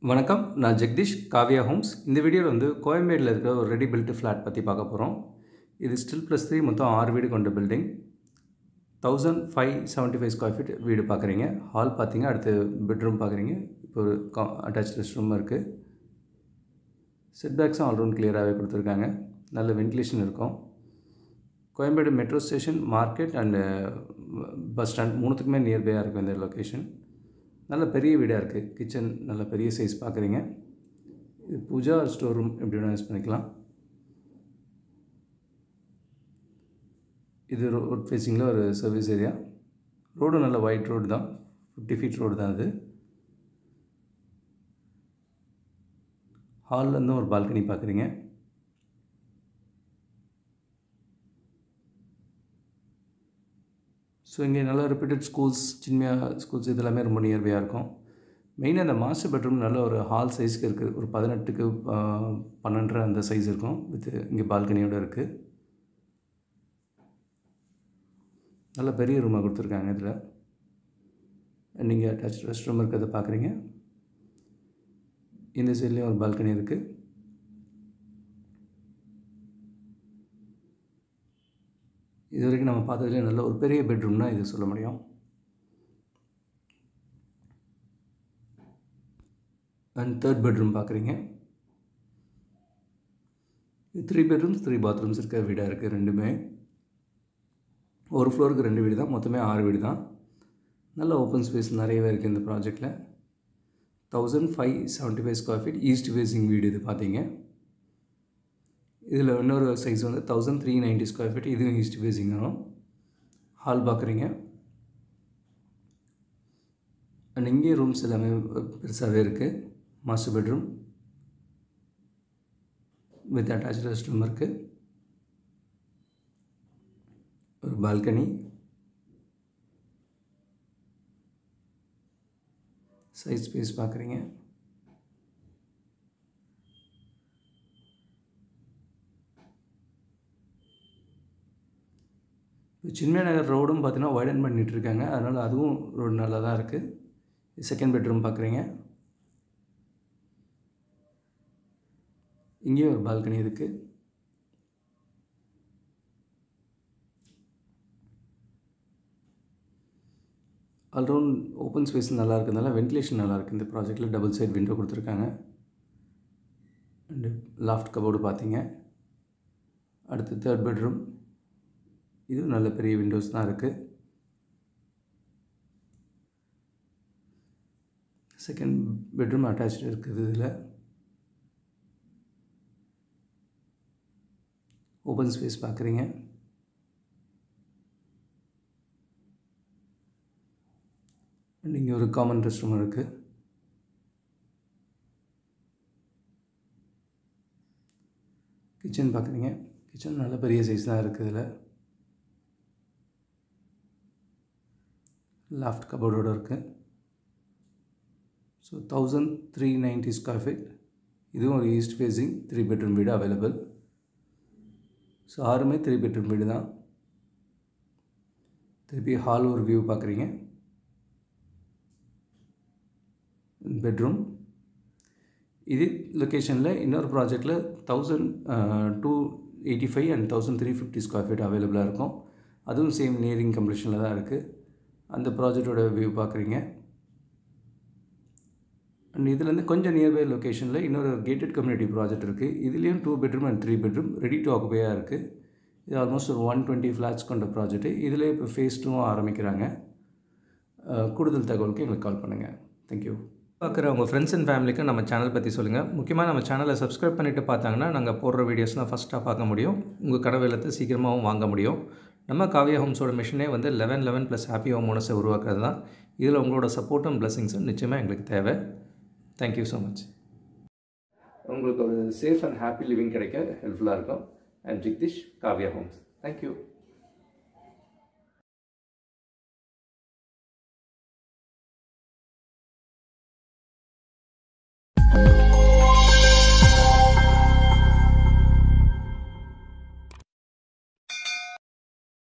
வணக்கம் நான் ஜெகதீஷ் காவியா ஹோம்ஸ் இந்த வீடியோவில் வந்து கோயம்பேடில் இருக்கிற ஒரு ரெடி பில்ட் ஃப்ளாட் பற்றி பார்க்க போகிறோம் இது ஸ்டில் ப்ளஸ் த்ரீ மொத்தம் ஆறு வீடு கொண்ட building thousand five seventy five square feet வீடு பார்க்குறீங்க ஹால் பார்த்தீங்க அடுத்து பெட்ரூம் பார்க்குறீங்க இப்போ ஒரு கா அட்டாச் ரெஸ்ட் ரூம் இருக்குது செட் பேக்ஸும் ஆல்ரவுண்ட் கிளியராகவே கொடுத்துருக்காங்க நல்ல வென்டிலேஷன் இருக்கும் Koyambedu metro station market and bus stand மூணுத்துக்குமே நியர்பையாக இருக்கும் இந்த லொக்கேஷன் நல்ல பெரிய வீடாக இருக்குது கிச்சன் நல்ல பெரிய சைஸ் பார்க்குறீங்க இது பூஜா ஸ்டோர் ரூம் எப்படி வேணால் யூஸ் பண்ணிக்கலாம் இது ரோட் ஃபேஸிங்கில் ஒரு சர்வீஸ் ஏரியா ரோடு நல்ல ஒயிட் ரோடு தான் ஃபிஃப்டி ஃபீட் ரோடு தான் அது ஹால்லேருந்து ஒரு பால்கனி பார்க்குறீங்க ஸோ இங்கே நல்ல ரெப்யூட்டட் ஸ்கூல்ஸ் சின்மையாக ஸ்கூல்ஸ் இதெல்லாமே ரொம்ப நியர்பையாக இருக்கும் மெயினாக அந்த மாஸ்டர் பெட்ரூம் நல்ல ஒரு ஹால் சைஸ்க்கு இருக்குது ஒரு பதினெட்டுக்கு பன்னெண்டரை அந்த சைஸ் இருக்கும் வித் இங்கே பால்கனியோடு இருக்குது நல்ல பெரிய ரூமாக கொடுத்துருக்காங்க இதில் நீங்கள் அட்டாச் ரெஸ்ட் ரூம் இருக்கிறத பார்க்குறீங்க இந்த சைட்லேயும் ஒரு பால்கனி இருக்குது இது வரைக்கும் நம்ம பார்த்ததுலேயே நல்ல ஒரு பெரிய பெட்ரூம்னா இது சொல்ல முடியும் அண்ட் தேர்ட் பெட்ரூம் பார்க்குறீங்க இது த்ரீ பெட்ரூம்ஸ் த்ரீ பாத்ரூம்ஸ் இருக்க வீடாக இருக்குது ரெண்டுமே ஒரு ஃப்ளோருக்கு ரெண்டு வீடு தான் மொத்தமே ஆறு வீடு தான் நல்ல ஓப்பன் ஸ்பேஸ் நிறையவே இருக்குது இந்த ப்ராஜெக்டில் thousand five seventy five square feet east facing வீடு இது பார்த்தீங்க இதில் இன்னொரு சைஸ் வந்து thousand three ninety square feet இதுவும் ஈஸ்ட் ஃபேஸிங் வரும் ஹால் பார்க்குறீங்க அண்ட் இங்கேயும் ரூம்ஸ் எல்லாமே பெருசாகவே இருக்குது master bedroom with attach rest room இருக்குது ஒரு பால்கனி சைஸ் ஸ்பேஸ் பார்க்குறீங்க இப்போ சின்மய நகர் ரோடும் பார்த்தீங்கன்னா வைடன் பண்ணிகிட்டு இருக்காங்க அதனால் அதுவும் ரோடு நல்லா தான் இருக்குது செகண்ட் பெட்ரூம் பார்க்குறீங்க இங்கேயும் ஒரு பால்கனி இருக்குது ஆல்ரவுண்ட் ஓப்பன் ஸ்பேஸ் நல்லா இருக்கிறதுனால வென்டிலேஷன் நல்லா இருக்குது இந்த ப்ராஜெக்டில் டபுள் சைட் விண்டோ கொடுத்துருக்காங்க அண்டு லாஃப்ட் கபோர்டு பார்த்தீங்க அடுத்து தேர்ட் பெட்ரூம் இதுவும் நல்ல பெரிய விண்டோஸ் தான் இருக்குது செகண்ட் பெட்ரூம் அட்டாச்சு இருக்குது இதில் ஓப்பன் ஸ்பேஸ் பார்க்குறீங்க அண்ட் இங்கே ஒரு காமன் ரெஸ்ட் ரூம் இருக்குது கிச்சன் பார்க்குறீங்க கிச்சன் நல்ல பெரிய சைஸ் தான் இருக்குது இதில் லாஃப்ட் கபோர்டோடு இருக்குது so thousand three ninety square feet இதுவும் ஒரு ஈஸ்ட் ஃபேஸிங் த்ரீ பெட்ரூம் வீடு அவைலபிள் ஸோ ஆறுமே த்ரீ பெட்ரூம் வீடு தான் திருப்பி ஹால் ஒரு வியூ பார்க்குறீங்க பெட்ரூம் இது லொக்கேஷனில் இன்னொரு ப்ராஜெக்டில் thousand two eighty five and thousand three fifty square feet அவைலபிளாக இருக்கும் அதுவும் சேம் நியரிங் கம்ப்ளீஷனில் தான் இருக்குது அந்த ப்ராஜெக்டோட வியூ பார்க்குறீங்க அண்ட் இதுலேருந்து கொஞ்சம் நியர்பை லொக்கேஷனில் இன்னொரு கேட்டட் கம்யூனிட்டி ப்ராஜெக்ட் இருக்குது இதுலேயும் two bedroom and three bedroom ready to ஆக்குபையாக இருக்குது இது ஆல்மோஸ்ட் ஒரு ஒன் டுவெண்ட்டி ஃப்ளாட்ஸ் கொண்ட ப்ராஜெக்ட்டு இதில் இப்போ ஃபேஸ் டூவும் ஆரம்பிக்கிறாங்க கூடுதல் தகவலுக்கு எங்களுக்கு கால் பண்ணுங்கள் தேங்க்யூ பார்க்குற உங்கள் ஃப்ரெண்ட்ஸ் அண்ட் ஃபேமிலிக்கு நம்ம சேனல் பற்றி சொல்லுங்கள் முக்கியமாக நம்ம சேனலை சப்ஸ்கிரைப் பண்ணிவிட்டு பார்த்தாங்கன்னா நாங்கள் போடுற வீடியோஸ்லாம் ஃபஸ்ட்டாக பார்க்க முடியும் உங்கள் கடை வெள்ளத்தை சீக்கிரமாகவும் வாங்க முடியும் நம்ம காவியா ஹோம்ஸோட மிஷனே வந்து eleven eleven plus happy home ஓனஸை உருவாக்குறது தான் இதில் உங்களோட சப்போர்ட்டும் பிளஸிங்ஸும் நிச்சயமாக எங்களுக்கு தேவை தேங்க்யூ ஸோ மச் உங்களுக்கு ஒரு சேஃப் அண்ட் ஹாப்பி லிவிங் கிடைக்க ஹெல்ப்ஃபுல்லாக இருக்கும் and Jagdish Kavya homes thank you